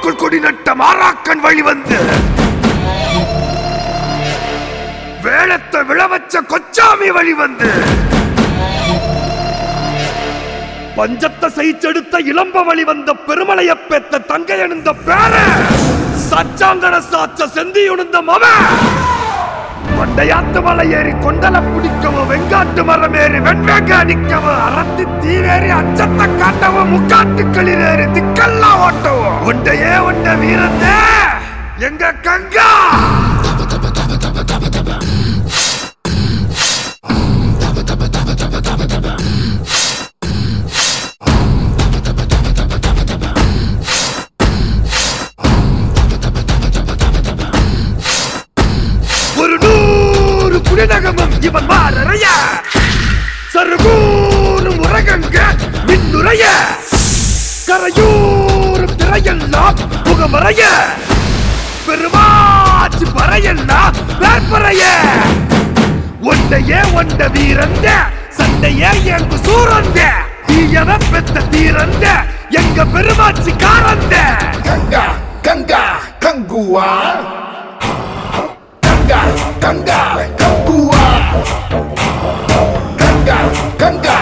ஊருக்குள் கொடி நட்ட மாறாக்கன் வழி வந்து வேளத்தை விழவச்ச கொச்சாமி வழி வந்து பஞ்சத்தை செய்ச்செடுத்த இளம்ப வழி வந்த பெருமலைய பெத்த தங்கை அணிந்த பேர சச்சாங்கட சாச்ச செந்தி உணர்ந்த மவ கொண்டையாத்து மலை ஏறி கொண்டல பிடிக்கவும் வெங்காட்டு மரம் ஏறி வெண்வேங்க அடிக்கவும் அறத்தி தீவேறி அச்சத்தை காட்டவும் முக்காட்டு களிரேறி திக்கெல்லாம் ஓட்டவும் உண்டையே உண்ட வீரந்தே எங்க கங்கா ஒரு நூறு புலிநகமும் இவன் மாறறைய சருகூரும் உரகங்க மின்னுரைய கரையூரும் திரையெல்லாம் முகமறைய பெருமாச்சு பறையெல்லாம் வேற்பறைய ஒன்றையே ஒண்ட வீரந்த சண்டையே எங்கு சூரந்த தீயவ பெத்த தீரந்த எங்க பெருமாச்சி காரந்த Ganga, Ganga, Kangua. Ganga, Ganga, Kangua. Ganga, Ganga,